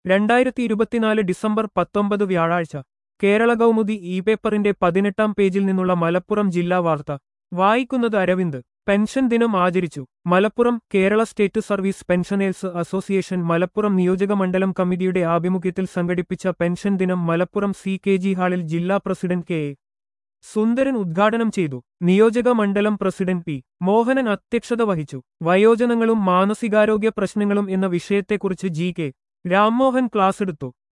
രണ്ടായിരത്തി ഇരുപത്തിനാല് ഡിസംബർ പത്തൊമ്പത് വ്യാഴാഴ്ച കേരള കൗമുദി ഇ പേപ്പറിന്റെ പതിനെട്ടാം പേജിൽ നിന്നുള്ള മലപ്പുറം ജില്ലാ വാർത്ത വായിക്കുന്നത് അരവിന്ദ് പെൻഷൻ ദിനം ആചരിച്ചു Malappuram Kerala state service pensioners association Malappuram നിയോജക മണ്ഡലം കമ്മിറ്റിയുടെ ആഭിമുഖ്യത്തിൽ സംഘടിപ്പിച്ച പെൻഷൻ ദിനം മലപ്പുറം സി കെ ജി ഹാളിൽ ജില്ലാ പ്രസിഡന്റ് കെ എ. സുന്ദരൻ ഉദ്ഘാടനം ചെയ്തു നിയോജക മണ്ഡലം പ്രസിഡന്റ് പി മോഹനൻ അധ്യക്ഷത വഹിച്ചു വയോജനങ്ങളും മാനസികാരോഗ്യ പ്രശ്നങ്ങളും എന്ന വിഷയത്തെക്കുറിച്ച് ജി കെ രാംമോഹൻ ക്ലാസെടുത്തു